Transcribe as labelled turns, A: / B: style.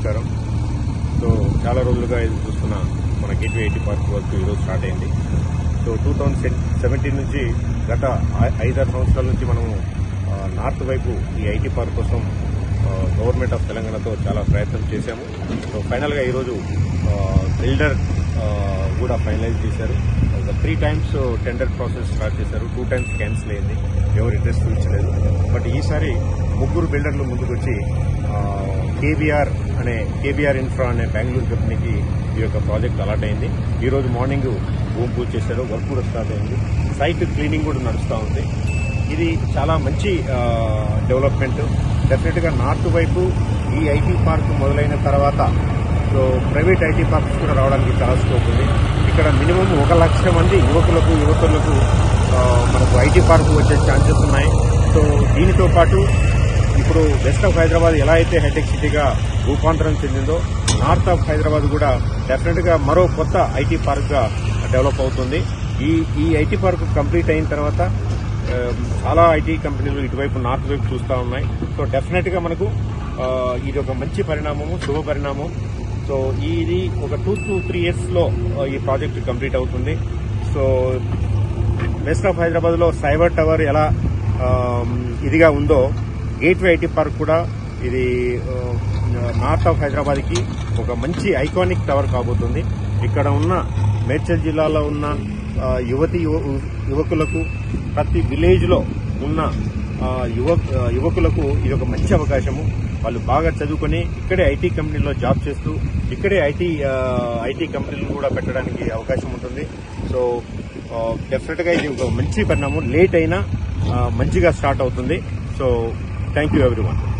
A: నమస్కారం సో చాలా రోజులుగా ఎదురు చూస్తున్న మన గేట్వే ఐటీ పార్క్ వర్క్ ఈరోజు స్టార్ట్ అయింది సో టూ థౌజండ్ సెవెంటీన్ నుంచి గత ఐ- ఐదారు సంవత్సరాల నుంచి మనము ఆ, నార్త్ వైపు ఈ ఐటీ పార్క్ కోసం ఆ, గవర్నమెంట్ ఆఫ్ తెలంగాణతో చాలా ప్రయత్నం చేశాము సో ఫైనల్గా ఈరోజు ఆ, బిల్డర్ ఆ, కూడా ఫైనలైజ్ చేశారు ఒక three times tender process start చేశారు టూ టైమ్స్ క్యాన్సిల్ అయింది ఎవరు ఇంట్రెస్ట్ చూపించలేదు బట్ ఈసారి ముగ్గురు బిల్డర్లు ముందుకొచ్చి కేబీఆర్ అనే కేబీఆర్ ఇన్ఫ్రా అనే బెంగళూరు కంపెనీకి ఈ యొక్క ప్రాజెక్ట్ అలాట్ అయింది ఈ రోజు మార్నింగ్ భూమి పూజ చేశారు వర్క్ కూడా స్టార్ట్ అయింది సైట్ క్లీనింగ్ కూడా నడుస్తూ ఉంది ఇది చాలా మంచి డెవలప్మెంట్ డెఫినెట్ గా నార్త్ వైపు ఈ ఐటీ పార్క్ మొదలైన తర్వాత సో ప్రైవేట్ ఐటీ పార్క్స్ కూడా రావడానికి చాలా స్కోప్ ఉంది ఇక్కడ మినిమం ఒక లక్ష మంది యువకులకు యువకులకు ఆ, మనకు ఐటీ పార్క్ వచ్చే ఛాన్సెస్ ఉన్నాయి సో దీనితో పాటు ఇప్పుడు వెస్ట్ ఆఫ్ హైదరాబాద్ ఎలా అయితే హైటెక్ సిటీగా రూపాంతరం చెందిందో నార్త్ ఆఫ్ హైదరాబాద్ కూడా డెఫినెట్ గా మరో కొత్త ఐటీ పార్క్ గా డెవలప్ అవుతుంది ఈ ఈ ఐటీ పార్క్ కంప్లీట్ అయిన తర్వాత ఆ, చాలా ఐటీ కంపెనీలు ఇటువైపు నార్త్ వైపు చూస్తా ఉన్నాయి సో డెఫినెట్ గా మనకు ఆ, ఇది ఒక మంచి పరిణామము శుభ పరిణామం సో ఇది ఒక టూ టు త్రీ ఇయర్స్ లో ఆ, ఈ ప్రాజెక్ట్ కంప్లీట్ అవుతుంది సో వెస్ట్ ఆఫ్ హైదరాబాద్ లో సైబర్ టవర్ ఎలా ఆ, ఇదిగా ఉందో గేట్వే ఐటీ పార్క్ కూడా ఇది ఆ, నార్త్ ఆఫ్ హైదరాబాద్ కి ఒక మంచి ఐకానిక్ టవర్ కాబోతుంది ఇక్కడ ఉన్న మేడ్చల్ జిల్లాలో ఉన్న ఆ, యువతి యువ- యువకులకు ప్రతి విలేజ్ లో ఉన్న ఆ, యువ ఆ, యువకులకు ఇది ఒక మంచి అవకాశము వాళ్ళు బాగా చదువుకొని ఇక్కడే ఐటీ కంపెనీలో జాబ్ చేస్తూ ఇక్కడే ఐటీ ఆ, ఐటీ కంపెనీలు కూడా పెట్టడానికి అవకాశం ఉంటుంది సో డెఫినెట్ గా ఇది ఒక మంచి పరిణామం లేట్ అయినా ఆ, మంచిగా స్టార్ట్ అవుతుంది సో థ్యాంక్ యూ ఎవ్రీవన్